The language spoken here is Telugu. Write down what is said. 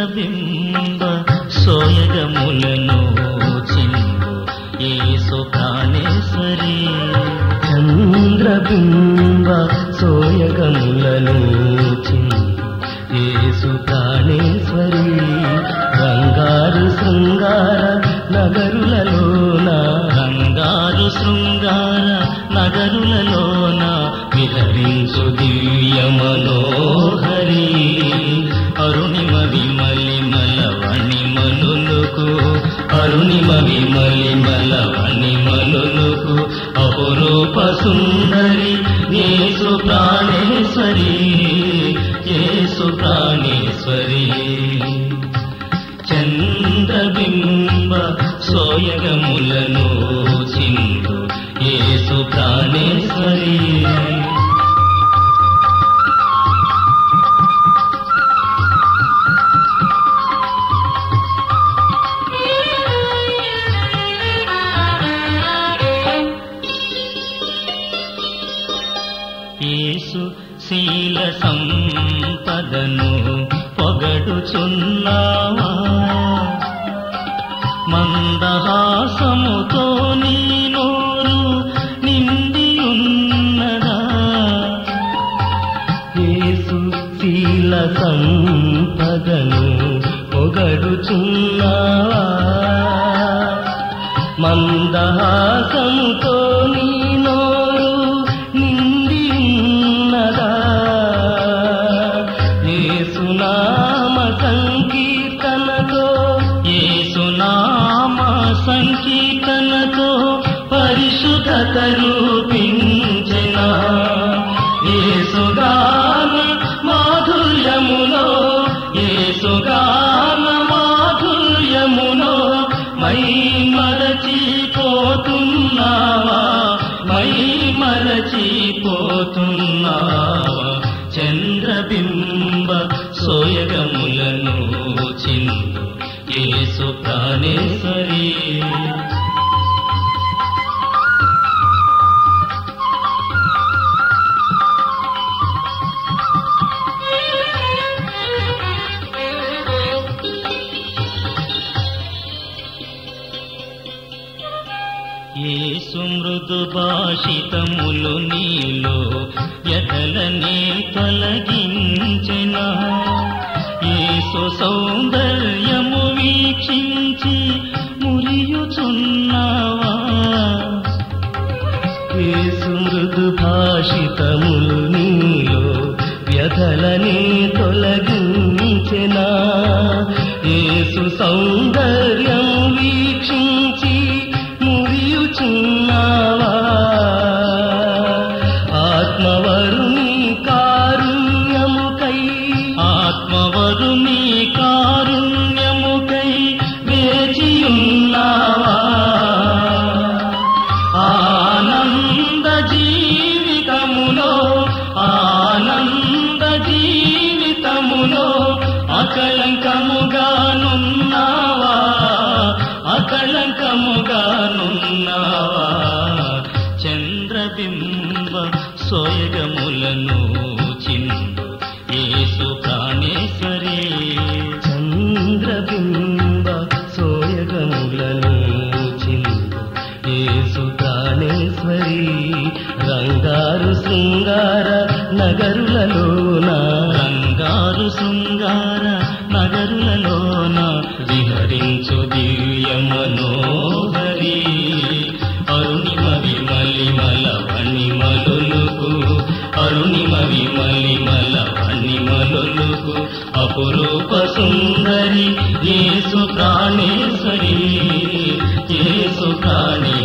చంద్రబింబ సోయగములను చిందు ఏసు ప్రాణేశ్వరి చంద్రబింబ సోయగములను చిందు యేసు ప్రాణేశ్వరి బంగారు శృంగార నగరులలోన రంగారు శృంగార నగరులలోన విహరించు దివ్య మనోహరి అరుణిమ విమలిమల వణిమలులకు అరుణిమ విమలిమల వణిమలులకు అపురూప సుందరి యేసు ప్రాణేశ్వరి యేసు ప్రాణేశ్వరి చంద్రబింబ సోయగములను చిందు యేసు ప్రాణేశ్వరి యేసు శీల సంపదను పొగడుచున్నావా మందహాసముతో నీ నోరు నిండి ఉన్నదా యేసు శీల సంపదను పొగడుచున్నావా మందహాసముతో నీ నోరు నిండి ఉన్నదా యేసునామ సంకీర్తనతో యేసునామ సంకీర్తనతో పరిశుద్ధత రూపించిన యేసుగాన మాధుర్యములో యేసుగాన మాధుర్యములో మై మరచిపోతున్నావా మై మరచిపోతున్నావా చంద్రబింబ సోయగములను చిందు యేసు ప్రాణేశ్వరి యేసు మృదు భాషితములు నీలో ఎదలనే తొలగించిన యేసు సౌందర్యము వీక్షించి మురియుచున్నావా యేసు మృదు భాషితములు నీలో వ్యధలని తొలగించెనా యేసు సౌందర్యం వీక్షించి మురియుచున్నావా ఆత్మవరుని కారుణ్యముకై ఆత్మవరుని కారుణ్యముకై వేచియున్నావా ఆనంద జీవితములో ఆనంద జీవితములో అకళంకముగానున్నావా అకళంకముగానున్నావా చంద్రబింబ సోయగములను చిందు యేసు ప్రాణేశ్వరి చంద్రబింబ సోయగములను చిందు యేసు ప్రాణేశ్వరి రంగారు శృంగార నగరులలోన రంగారు శృంగార నగరులలోన విహరించు దివ్య మనోహరి అరుణిమ విమలిమల వణిమలులకు అరుణిమ విమలిమల వణిమలులకు అపురూప సుందరి యేసు ప్రాణేశ్వరి యేసు ప్రాణేశ్వరి